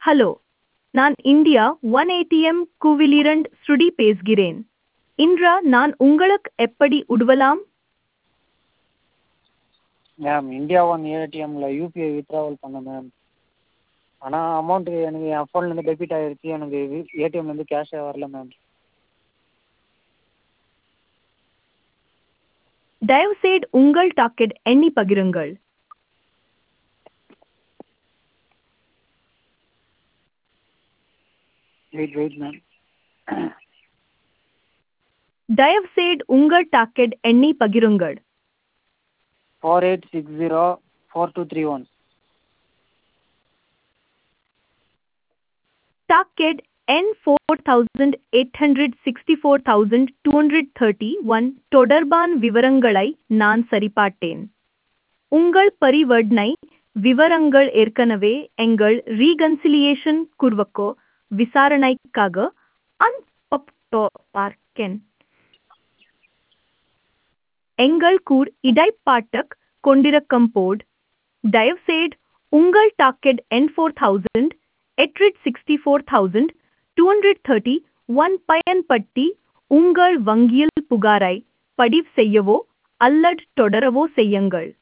hello நான் India one ATM கூவிலிரண்ட் ஸ்ருடி பேசுகிறேன் இன்றா நான் உங்களுக்கு எப்படி உதவலாம் மேம் இந்தியா ஒன் ஏடிஎம்மில் யூபிஐ வித்ட்ராவல் பண்ணேன் மேம் ஆனால் அமௌண்ட்டு எனக்கு என் அக்கௌண்ட்லேருந்து டெபிட் ஆகிருச்சு எனக்கு ஏடிஎம்லேருந்து கேஷே வரல மேம் தயவுசெய்து உங்கள் டாக்கெட் எண்ணி பகிருங்கள் வெயிட் வெயிட் மேம் தயவுசெய்து உங்கள் டாக்கெட் எண்ணி பகிருங்கள் four eight six zero four two three one docket எண் four thousand eight hundred sixty four thousand two hundred thirty one தொடர்பான விவரங்களை நான் சரிபார்த்தேன் உங்கள் பரிவர்த்தனை விவரங்கள் ஏற்கனவே எங்கள் ரீகன்சிலியேஷன் குர்வக்கோ விசாரணைக்காக அனுப்பப்பட்டோ பார்க்கேன் எங்கள் கூர் இடைப்பாட்டக் கொண்டிருக்கும் போது தயவுசெய்து உங்கள் டாக்கெட் எண் four thousand eight hundred sixty four thousand two hundred thirty one பயன்படுத்தி உங்கள் வங்கியில் புகாரை பதிவு செய்யவோ அல்லது தொடரவோ செய்யுங்கள்